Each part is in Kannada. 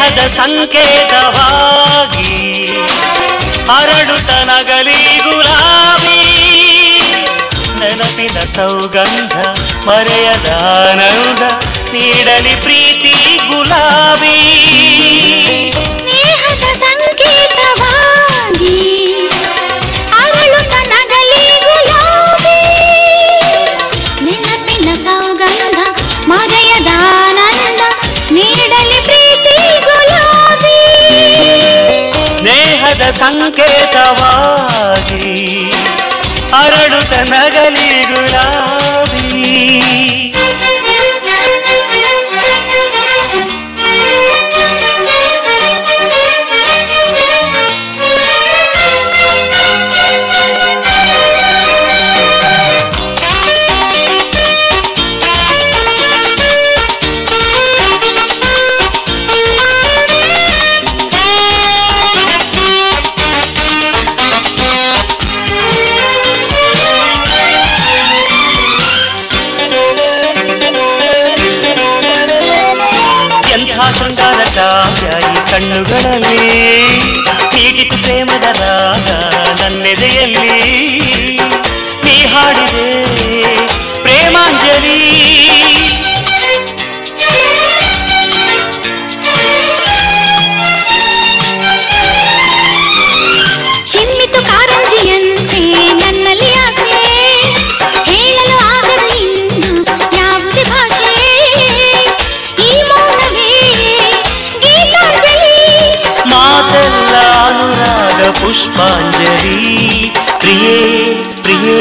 ಸ್ನೇಹದ ಸಂಕೇತವಾಗಿ ಹರಡುತ್ತ ನಗಲಿ ಗುಲಾಬಿ ನೆನಪಿನ ಸೌಗಂಧ ಮರೆಯದ ಆನಂದ ನೀಡಲಿ ಪ್ರೀತಿ ಗುಲಾಬಿ ಸ್ನೇಹದ ಸಂಕೇತವಾಗಿ ಅರಳುತ್ತ ನಗಲಿ ಗುಲಾಬಿ ನೆನಪಿನ ಸೌಗಂಧ ಮರೆಯದ ಆನಂದ ನೀಡಲಿ ಪ್ರೀತಿ ಗುಲಾಬಿ ಸ್ನೇಹದ ಸಂಕೇತವಾಗಿ ಹರಡುತ್ತ ನಗಲಿ ಗುಲಾಬಿ ಎಂಥ ಶೃಂಗಾರ ಕಾವ್ಯ ಈ ಕಣ್ಣುಗಳಲ್ಲಿ ನೀಡಿತು ಪ್ರೇಮದ ರಾಗ ನನ್ನೆದೆಯಲ್ಲಿ ನೀ ಹಾಡಿದೆ ಪ್ರೇಮಾಂಜಲಿ ಚಿಮ್ಮಿತು ಕಾರಂಜಿಯಂತೆ ನನ್ನಲ್ಲಿ ಆಸೆ ಹೇಳಲು ಆಗದು ಇನ್ನು ಯಾವುದೇ ಭಾಷೆ ಈ ಮೌನವೇ ಗೀತಾಂಜಲಿ ಮಾತೆಲ್ಲ ಅನುರಾಗ ಪುಷ್ಪಾಂಜಲಿ ಪ್ರಿಯೇ ಪ್ರಿಯೇ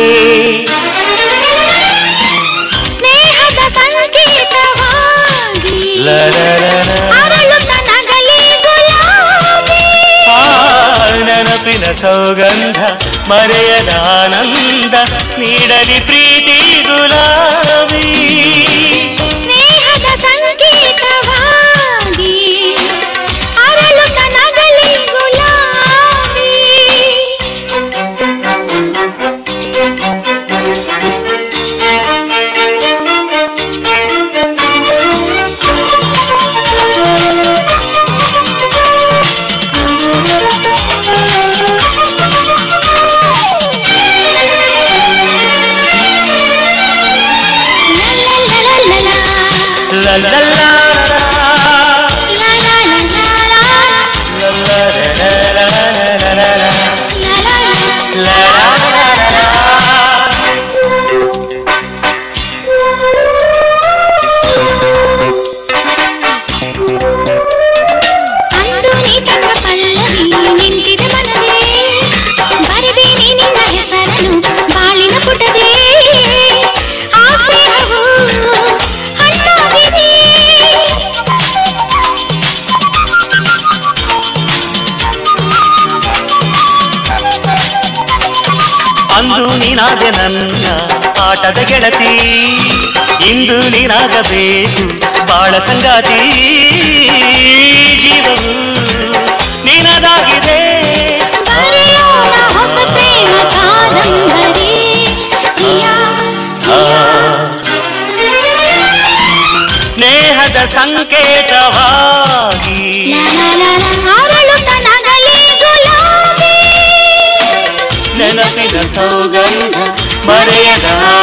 ಸ್ನೇಹದ ಸಂಕೇತವಾಗಿ ಲರರರ. ಅರಳುತ್ತ ನಗಲಿ ಗುಲಾಬಿ ಆ ನೆನಪಿನ ಸೌಗಂಧ ಮರೆಯದ ಆನಂದ ನೀಡಲಿ ಪ್ರೀತಿ ಗುಲಾಬಿ ಸ್ನೇಹದ ಸಂಕೇತವಾಗಿ ಅರಳುತ್ತ ನಗಲಿ ಗುಲಾಬಿ ಲ ಲ ಲ ಲ. ಅಂದು ನೀ ತಂದ ಪಲ್ಲವಿ ನಿಂತಿದೆ ಮನವೇ ಬರೆದೇನೆ ನಿನ್ನ ಹೆಸರನ್ನು ಬಾಳಿನ ಪುಟದೇ ಆ ಸ್ನೇಹವು ಹಣ್ಣಾಗಿದೆ ಅಂದು ನೀನಾದೆ ನನ್ನ ಆಟದ ಗೆಳತಿ ಇಂದು ನೀನಾಗಬೇಕು ಬಾಳ ಸಂಗಾತಿ ಜೀವವು ನಿನದಾಗಿದೆ ಬರೆಯೋಣ ಹೊಸ ಪ್ರೇಮ ಕಾದಂಬರಿ ಪ್ರಿಯಾ ಸ್ನೇಹದ ಸಂಕೇತವಾಗಿ ಅರಳುತ್ತ ನಗಲಿ ಗುಲಾಬಿ ನೆನಪಿನ ಸೌಗಂಧ ಮರೆಯದ